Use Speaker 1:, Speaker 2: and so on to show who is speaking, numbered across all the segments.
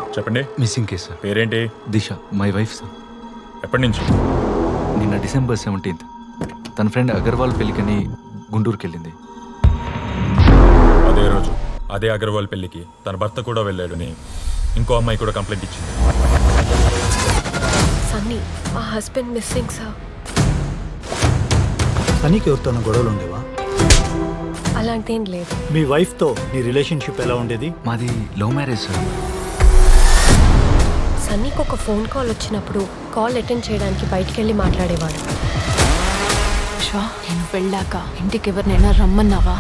Speaker 1: చెప్పండి
Speaker 2: missing case sir
Speaker 1: పేరేంటి
Speaker 2: దిశ my wife sir
Speaker 1: ఎప్పటి నుంచి
Speaker 2: నిన్న డిసెంబర్ సెవెంటీన్త్ తన ఫ్రెండ్ అగర్వాల్ పెళ్ళికని గుంటూరుకి వెళ్ళింది
Speaker 1: అదే రోజు అదే అగర్వాల్ పెళ్లికి తన భర్త కూడా వెళ్ళాడని ఇంకో అమ్మాయి కూడా కంప్లైంట్ ఇచ్చింది
Speaker 3: సన్నీ మా హస్బెండ్ మిస్సింగ్ సార్
Speaker 4: సనీకి ఎవరితోనో గొడవలు ఉండేవా
Speaker 3: అలాంటిదేం లేదు
Speaker 4: మీ వైఫ్తో నీ రిలేషన్షిప్ ఎలా ఉండేది
Speaker 2: మాది లవ్ మ్యారేజ్ సార్
Speaker 3: సన్నీకి ఒక ఫోన్ కాల్ వచ్చినప్పుడు కాల్ అటెండ్ చేయడానికి బయటికి వెళ్ళి మాట్లాడేవాడు
Speaker 5: విశ్వ నేను వెళ్ళాక ఇంటికి ఎవరినైనా రమ్మన్నావా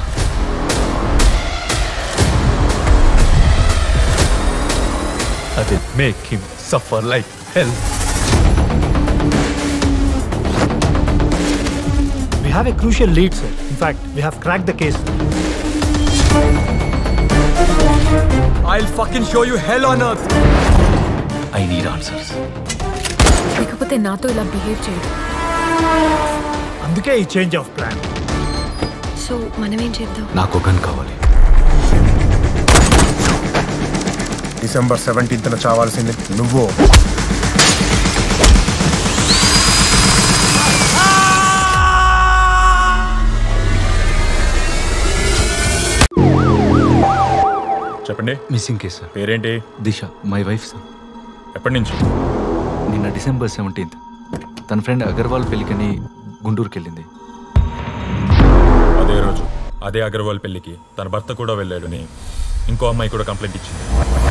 Speaker 2: అది make him suffer like hell
Speaker 4: we have a crucial lead sir in fact we have crack the case
Speaker 1: I fucking show you hell on earth
Speaker 2: I need answers
Speaker 5: లేకపోతే నాతో ఇలా బిహేవ్ చేయడు
Speaker 4: అందుకే ఈ చేంజ్ ఆఫ్ ప్లాన్
Speaker 3: సో మనమేం చేద్దాం
Speaker 2: నాకు gun కావాలి
Speaker 6: డిసెంబర్ సెవెంటీన్త్న చావాల్సింది నువ్వు
Speaker 1: చెప్పండి
Speaker 2: మిస్సింగ్ కేసు సార్
Speaker 1: పేరేంటి
Speaker 2: దిశ మై వైఫ్ సార్
Speaker 1: ఎప్పటి నుంచి
Speaker 2: నిన్న డిసెంబర్ సెవెంటీన్త్ తన ఫ్రెండ్ అగర్వాల్ పెళ్ళికని గుంటూరుకి వెళ్ళింది
Speaker 1: అదే రోజు అదే అగర్వాల్ పెళ్లికి తన భర్త కూడా వెళ్ళాడని ఇంకో అమ్మాయి కూడా కంప్లైంట్ ఇచ్చింది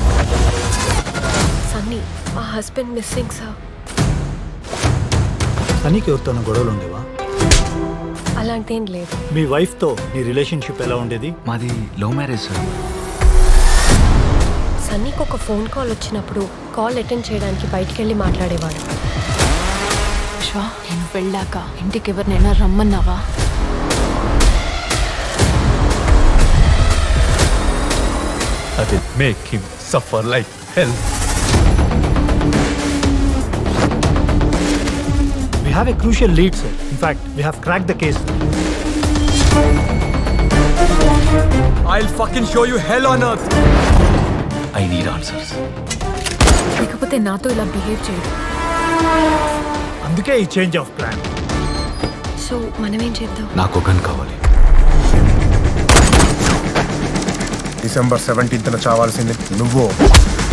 Speaker 3: సన్నీ మా హస్బెండ్ మిస్సింగ్ సార్
Speaker 4: సనీకి ఎవరితోనో గొడవలు ఉండేవా
Speaker 3: అలాంటిదేం లేదు
Speaker 4: మీ వైఫ్తో నీ రిలేషన్షిప్ ఎలా ఉండేది
Speaker 2: మాది లవ్ మ్యారేజ్ సార్
Speaker 3: సన్నీకి ఒక ఫోన్ కాల్ వచ్చినప్పుడు కాల్ అటెండ్ చేయడానికి బయటికి వెళ్ళి మాట్లాడేవాడు
Speaker 5: విశ్వ నేను వెళ్ళాక ఇంటికి ఎవరినైనా రమ్మన్నావా
Speaker 2: అది make him suffer like hell
Speaker 4: we have a crucial lead sir in fact we have crack the case
Speaker 1: I fucking show you hell on earth
Speaker 2: I need answers
Speaker 5: లేకపోతే నాతో ఇలా బిహేవ్ చేయడు
Speaker 4: అందుకే ఈ చేంజ్ ఆఫ్ ప్లాన్
Speaker 3: సో మనమేం చేద్దాం
Speaker 2: నాకు gun కావాలి
Speaker 6: డిసెంబర్ సెవెంటీన్త్న చావాల్సింది నువ్వు